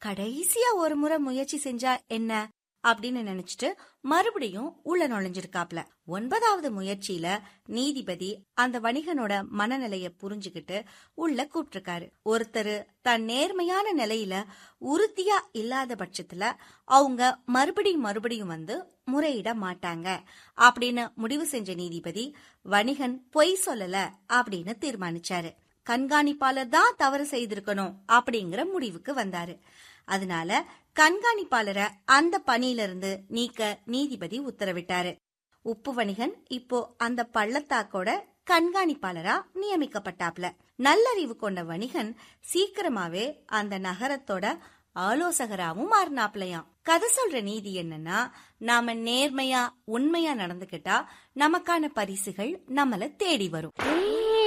கடைசியா ஒரு முறை முயற்சி செஞ்சா என்ன அப்படின்னு நினைச்சிட்டு மறுபடியும் உள்ள நுழைஞ்சிருக்காப்ல ஒன்பதாவது முயற்சியில நீதிபதி அந்த வணிகனோட மனநிலைய புரிஞ்சுகிட்டு உள்ள கூப்பிட்டிருக்காரு ஒருத்தர் தன் நேர்மையான நிலையில உறுதியா இல்லாத பட்சத்துல அவங்க மறுபடியும் மறுபடியும் வந்து முறையிட மாட்டாங்க அப்படின்னு முடிவு செஞ்ச நீதிபதி வணிகன் பொய் சொல்லல அப்படின்னு தீர்மானிச்சாரு கண்காணிப்பாளர் தான் தவறு செய்திருக்கணும் அப்படிங்கிற முடிவுக்கு வந்தாரு அதனால கண்காணிப்பாளரை அந்த பணியிலிருந்து நீக்க நீதிபதி உத்தரவிட்டாரு உப்பு வணிகன் இப்போ அந்த பள்ளத்தாக்கோட கண்காணிப்பாளரா நியமிக்கப்பட்டாப்ல நல்லறிவு கொண்ட வணிகன் சீக்கிரமாவே அந்த நகரத்தோட ஆலோசகராவும் மாறினாப்லயாம் கதை சொல்ற நீதி என்னன்னா நாம நேர்மையா உண்மையா நடந்துகிட்டா நமக்கான பரிசுகள் நம்மள தேடி வரும்